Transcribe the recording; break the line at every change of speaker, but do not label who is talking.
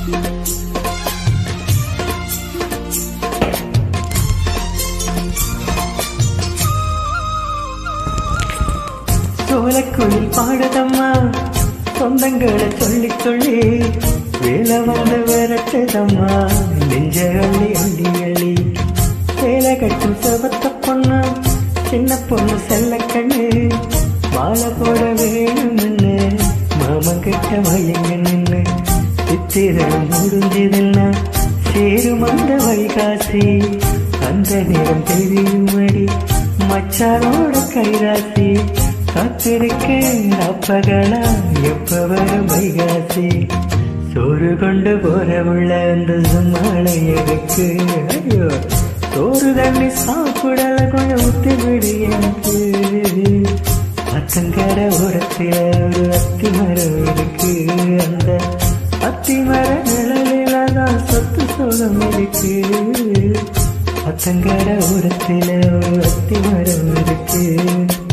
சோலக்குழில் பாடுதம்மா சொந்தங்களை சொல்லி சொல்லி வேலை வந்து விரட்டுதம்மா நெஞ்ச அள்ளி அள்ளி அள்ளி வேலை கட்டும் செவத்த பொண்ணு சின்ன பொண்ணு செல்ல கண்ணு மாலை போட வேணும்னு மாமன் கிட்ட வயங்க நின்று சித்திரம் முடிஞ்சதுன்னா சேரும் அந்த வைகாசி அந்த நேரம் தெரியுமடி மச்சானோட கைராசி காத்திருக்கேன் அப்பகலா எப்ப வரும் வைகாசி சோறு கொண்டு போற உள்ள அந்த சும்மாளை எதுக்கு ஐயோ சோறு தண்ணி சாப்பிடல கொஞ்சம் ஊத்தி விடு எனக்கு அத்தங்கர ஓரத்தில் ஒரு அத்தி மரம் இருக்கு அந்த அத்தி மர நிழலில தான் சொத்து சோகம் இருக்கு அத்தங்கர ஓரத்தில் ஒரு அத்தி மரம் இருக்கு